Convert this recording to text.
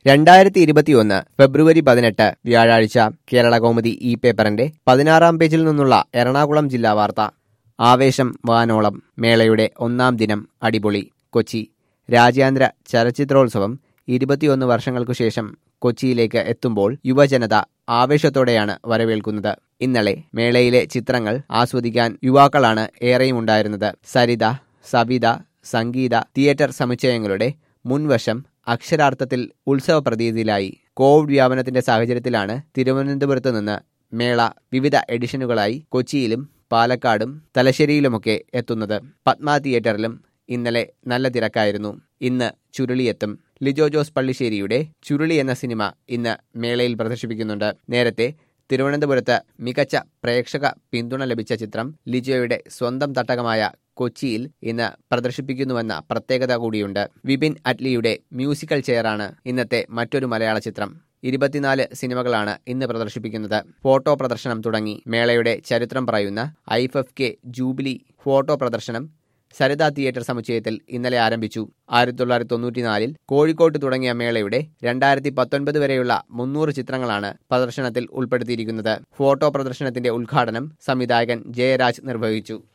രണ്ടായിരത്തി ഇരുപത്തിയൊന്ന് ഫെബ്രുവരി പതിനെട്ട് വ്യാഴാഴ്ച കേരള കൗമുദി ഈ പേപ്പറിന്റെ പതിനാറാം പേജിൽ നിന്നുള്ള എറണാകുളം ജില്ലാ വാർത്ത ആവേശം വാനോളം മേളയുടെ ഒന്നാം ദിനം അടിപൊളി കൊച്ചി രാജ്യാന്തര ചലച്ചിത്രോത്സവം ഇരുപത്തിയൊന്ന് വർഷങ്ങൾക്കു ശേഷം കൊച്ചിയിലേക്ക് എത്തുമ്പോൾ യുവജനത ആവേശത്തോടെയാണ് വരവേൽക്കുന്നത് ഇന്നലെ മേളയിലെ ചിത്രങ്ങൾ ആസ്വദിക്കാൻ യുവാക്കളാണ് ഏറെയും ഉണ്ടായിരുന്നത് സരിത സവിത സംഗീത തിയേറ്റർ സമുച്ചയങ്ങളുടെ മുൻവശം അക്ഷരാർത്ഥത്തിൽ ഉത്സവ പ്രതീതിയിലായി കോവിഡ് വ്യാപനത്തിന്റെ സാഹചര്യത്തിലാണ് തിരുവനന്തപുരത്ത് നിന്ന് മേള വിവിധ എഡിഷനുകളായി കൊച്ചിയിലും പാലക്കാടും തലശ്ശേരിയിലുമൊക്കെ എത്തുന്നത് പത്മ തിയേറ്ററിലും ഇന്നലെ നല്ല തിരക്കായിരുന്നു ഇന്ന് ചുരുളിയെത്തും ലിജോ ജോസ് പള്ളിശ്ശേരിയുടെ ചുരുളി എന്ന സിനിമ ഇന്ന് മേളയിൽ പ്രദർശിപ്പിക്കുന്നുണ്ട് നേരത്തെ തിരുവനന്തപുരത്ത് മികച്ച പ്രേക്ഷക പിന്തുണ ലഭിച്ച ചിത്രം ലിജോയുടെ സ്വന്തം തട്ടകമായ കൊച്ചിയിൽ ഇന്ന് പ്രദർശിപ്പിക്കുന്നുവെന്ന പ്രത്യേകത കൂടിയുണ്ട് വിപിൻ അറ്റ്ലിയുടെ മ്യൂസിക്കൽ ചെയറാണ് ഇന്നത്തെ മറ്റൊരു മലയാള ചിത്രം ഇരുപത്തിനാല് സിനിമകളാണ് ഇന്ന് പ്രദർശിപ്പിക്കുന്നത് ഫോട്ടോ പ്രദർശനം തുടങ്ങി മേളയുടെ ചരിത്രം പറയുന്ന I F F K jubilee photo പ്രദർശനം സരിത തിയേറ്റർ സമുച്ചയത്തിൽ ഇന്നലെ ആരംഭിച്ചു ആയിരത്തി തൊള്ളായിരത്തി തൊണ്ണൂറ്റിനാലിൽ കോഴിക്കോട്ട് തുടങ്ങിയ മേളയുടെ രണ്ടായിരത്തി പത്തൊൻപത് വരെയുള്ള മുന്നൂറ് ചിത്രങ്ങളാണ് പ്രദർശനത്തിൽ ഉൾപ്പെടുത്തിയിരിക്കുന്നത് ഫോട്ടോ പ്രദർശനത്തിന്റെ ഉദ്ഘാടനം സംവിധായകൻ ജയരാജ് നിർവഹിച്ചു